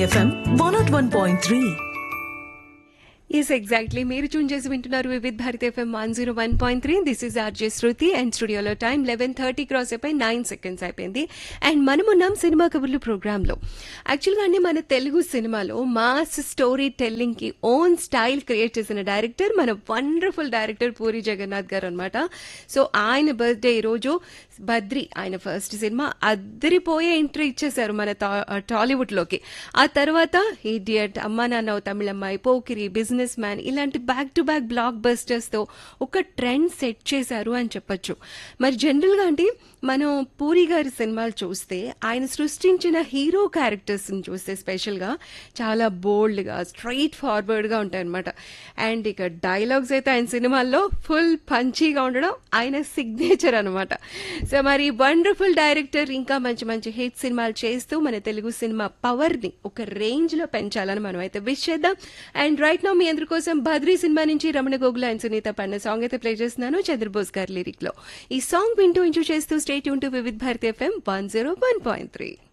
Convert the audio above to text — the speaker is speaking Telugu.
FM one nought one point three yes exactly మీరు చూన్ చేసి వింటున్నారు Vividh Bharati FM one zero one point three this is RJ Shruti and స్టూడియోలో టైం లెవెన్ థర్టీ క్రాస్ అయిపోయి నైన్ సెకండ్స్ అయిపోయింది అండ్ మనం ఉన్నాం సినిమా కబుర్లు ప్రోగ్రాంలో యాక్చువల్గా అండి మన తెలుగు సినిమాలో మాస్ స్టోరీ టెల్లింగ్కి ఓన్ స్టైల్ క్రియేట్ చేసిన డైరెక్టర్ మన వండర్ఫుల్ డైరెక్టర్ పూరి జగన్నాథ్ గారు అనమాట సో ఆయన బర్త్డే ఈరోజు బద్రి ఆయన ఫస్ట్ సినిమా అద్దరిపోయే ఎంట్రీ ఇచ్చేశారు మన తా- టాలీవుడ్లోకి ఆ తర్వాత Idiot Amma Nanna O Tamilammayi Pokiri Business Man ఇలాంటి బ్యాక్ టు బ్యాక్ బ్లాక్ బస్టర్స్తో ఒక ట్రెండ్ సెట్ చేశారు అని చెప్పొచ్చు మరి జనరల్గా అంటే మనం పూరి గారి సినిమాలు చూస్తే ఆయన సృష్టించిన హీరో క్యారెక్టర్స్ని చూస్తే స్పెషల్గా చాలా బోల్డ్గా స్ట్రైట్ ఫార్వర్డ్గా ఉంటాయి అనమాట అండ్ ఇక డైలాగ్స్ అయితే ఆయన సినిమాల్లో ఫుల్ పంచీగా ఉండడం ఆయన సిగ్నేచర్ అనమాట సో మరి వండర్ఫుల్ డైరెక్టర్ ఇంకా మంచి మంచి హిట్ సినిమాలు చేస్తూ మన తెలుగు సినిమా పవర్ని ఒక రేంజ్లో పెంచాలని మనం అయితే విష్ చేద్దాం అండ్ రైట్ నౌ మీ అందరి కోసం బద్రీ సినిమా నుంచి రమణ గోగుల అండ్ సునీత పన్న సాంగ్ అయితే ప్లే చేస్తున్నాను చంద్రబోస్ గారి లిరిక్ లో ఈ సాంగ్ వింటూ ఇంటూ చేస్తూ స్టేట్ యూన్ to Vividh Bharati FM one zero one point three